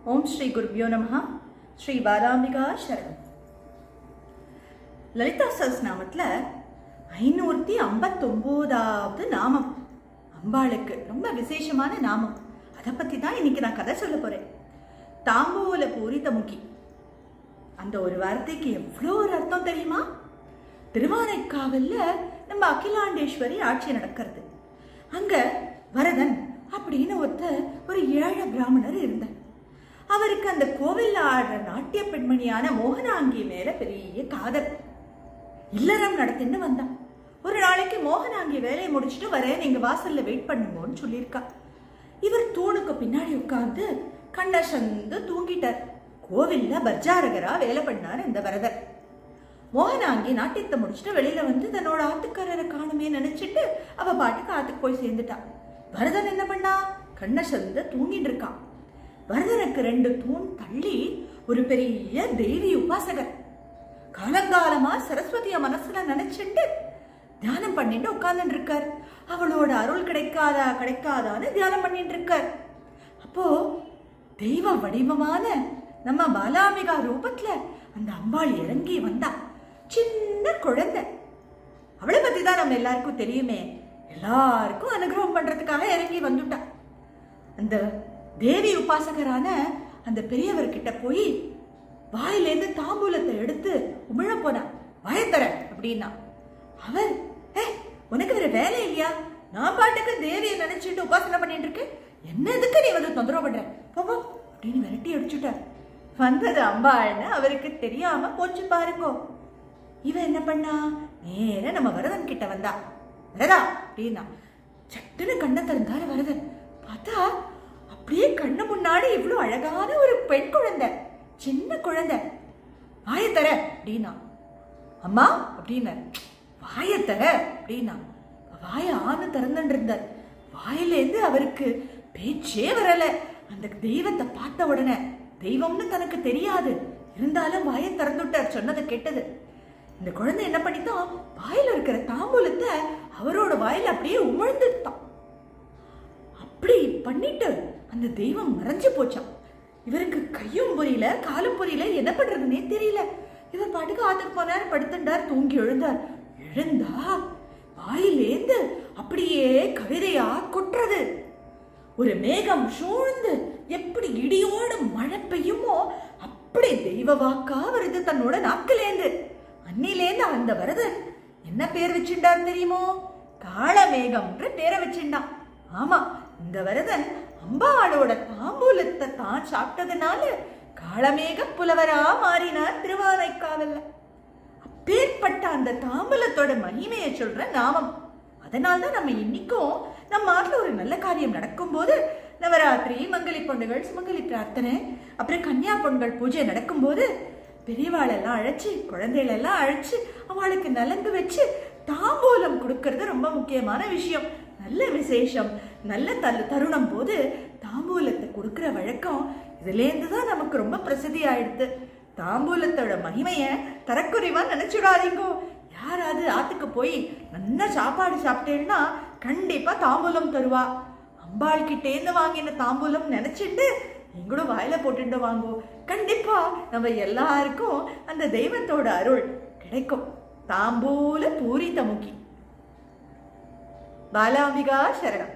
ஓம் ஸ்ரீ குருபியோ நமஹ ஸ்ரீ பாலாம்பிகா சரணம் லலிதா சஹஸ்நாமத்தில் ஐநூற்றி ஐம்பத்தொம்போதாவது நாமம் அம்பாளுக்கு ரொம்ப விசேஷமான நாமம் அதை பற்றி தான் இன்னைக்கு நான் கதை சொல்ல போகிறேன் தாம்பூல பூரிதமுகி அந்த ஒரு வார்த்தைக்கு எவ்வளோ ஒரு அர்த்தம் தெரியுமா திருவானைக்காவல்ல நம்ம அகிலாண்டேஸ்வரி ஆட்சி நடக்கிறது அங்க வரதன் அப்படின்னு ஒருத்தர் ஒரு ஏழை பிராமணர் இருந்தார் அவருக்கு அந்த கோவில்ல ஆடுற நாட்டிய பெண்மணியான மோகனாங்கி மேல பெரிய காதல் இல்லறம் நடத்தின்னு வந்தான் ஒரு நாளைக்கு மோகனாங்கி வேலையை முடிச்சுட்டு வரேன் நீங்க வாசல்ல வெயிட் பண்ணுங்கன்னு சொல்லியிருக்கா இவர் தூணுக்கு பின்னாடி உட்கார்ந்து கண்ண சந்து தூங்கிட்டார் கோவில்ல பஜ்ஜாரகரா வேலை பண்ணார் இந்த வரதர் மோகனாங்கி நாட்டியத்தை முடிச்சுட்டு வெளியில வந்து தன்னோட ஆத்துக்காரரை காணுமே நினைச்சிட்டு அவ பாட்டுக்கு ஆத்துக்கு போய் சேர்ந்துட்டான் வரதன் என்ன பண்ணா கண்ண சந்த தூங்கிட்டு இருக்கான் வரதனுக்கு ரெண்டு தூண் தள்ளி ஒரு பெரிய தேவி உபாசகர் காலங்காலமா சரஸ்வதிய மனசுல நினைச்சிட்டு தியானம் பண்ணிட்டு உட்கார்ந்துட்டு இருக்கார் அவளோட அருள் கிடைக்காதா கிடைக்காதான்னு தியானம் பண்ணிட்டு இருக்கார் அப்போ தெய்வ வடிவமான நம்ம பாலாமிகா ரூபத்துல அந்த அம்பாள் இறங்கி வந்தா சின்ன குழந்தை அவளை பத்தி தான் நம்ம எல்லாருக்கும் தெரியுமே எல்லாருக்கும் அனுகிரகம் பண்றதுக்காக இறங்கி வந்துட்டா அந்த தேவி உபாசகரான அந்த பெரியவர்கிட்ட போய் வாயிலேருந்து தாம்பூலத்தை எடுத்து உமிழ போனான் வாயத்தர அப்படின்னா அவர் ஏ உனக்கு வேற வேலை இல்லையா நான் பாட்டுக்கு தேவியை நினைச்சிட்டு உபாசனை பண்ணிட்டு இருக்கேன் என்ன எதுக்கு நீ வந்து தொந்தரவு பண்ற போப்போ அப்படின்னு விரட்டி அடிச்சுட்டார் வந்தது அம்பாள்னு அவருக்கு தெரியாம போச்சு பாருங்கோ இவன் என்ன பண்ணா நேர நம்ம வரதன் கிட்ட வந்தா வரதா அப்படின்னா சட்டுன்னு கண்ணை திறந்தாரு வரதன் பார்த்தா அப்படியே கண்ணு முன்னாடி இவ்வளவு அழகான ஒரு பெண் குழந்தை சின்ன குழந்தை வாயத்தர அப்படின்னா அம்மா அப்படின்னார் வாயத்தர அப்படின்னா வாய ஆணு திறந்துட்டு இருந்தார் வாயிலேருந்து அவருக்கு பேச்சே வரல அந்த தெய்வத்தை பார்த்த உடனே தெய்வம்னு தனக்கு தெரியாது இருந்தாலும் வாயை திறந்துட்டார் சொன்னதை கேட்டது இந்த குழந்தை என்ன பண்ணித்தான் வாயில இருக்கிற தாம்பூலத்தை அவரோட வாயில அப்படியே உமிழ்ந்துட்டான் அப்படி பண்ணிட்டு அந்த தெய்வம் மறைஞ்சு போச்சான் இவருக்கு கையும் புரியல காலும் புரியல என்ன பண்றதுன்னே தெரியல இவர் பாட்டுக்கு ஆத்துக்கு போனார் படுத்துட்டார் தூங்கி எழுந்தார் எழுந்தா வாயிலேந்து அப்படியே கவிதையா கொட்டுறது ஒரு மேகம் சூழ்ந்து எப்படி இடியோடு மழை பெய்யுமோ அப்படி தெய்வ வாக்கா வருது தன்னோட நாக்கிலேந்து அன்னிலேந்து அந்த வரதன் என்ன பேர் வச்சுட்டார் தெரியுமோ காளமேகம்ன்ற பேரை வச்சுட்டான் ஆமா இந்த வரதன் அம்பாளோட தாம்பூலத்தை தான் சாப்பிட்டதுனால காளமேக புலவரா மாறினார் திருவானைக்காவல்ல அப்பேற்பட்ட அந்த தாம்பூலத்தோட மகிமையை சொல்ற நாமம் அதனால்தான் நம்ம இன்னைக்கும் நம்ம ஆட்டில் ஒரு நல்ல காரியம் நடக்கும்போது நவராத்திரி மங்களி பொண்டுகள் சுமங்கலி பிரார்த்தனை அப்புறம் கன்னியா பொண்கள் பூஜை நடக்கும்போது பெரியவாளெல்லாம் அழைச்சி குழந்தைகளெல்லாம் அழைச்சி அவளுக்கு நலங்கு வச்சு தாம்பூலம் கொடுக்கறது ரொம்ப முக்கியமான விஷயம் நல்ல விசேஷம் நல்ல தரு தருணம் போது தாம்பூலத்தை கொடுக்குற வழக்கம் இதுலேருந்து தான் நமக்கு ரொம்ப பிரசித்தி ஆயிடுது தாம்பூலத்தோட மகிமைய தரக்குறைவா நினைச்சுடாதீங்கோ யாராவது ஆத்துக்கு போய் நல்ல சாப்பாடு சாப்பிட்டேன்னா கண்டிப்பா தாம்பூலம் தருவா அம்பாள் கிட்டேந்து வாங்கின தாம்பூலம் நினைச்சிட்டு நீங்களும் வாயில போட்டுட்டு வாங்கோ கண்டிப்பா நம்ம எல்லாருக்கும் அந்த தெய்வத்தோட அருள் கிடைக்கும் தாம்பூல பூரித முகி பாலாம்பிகா சரணம்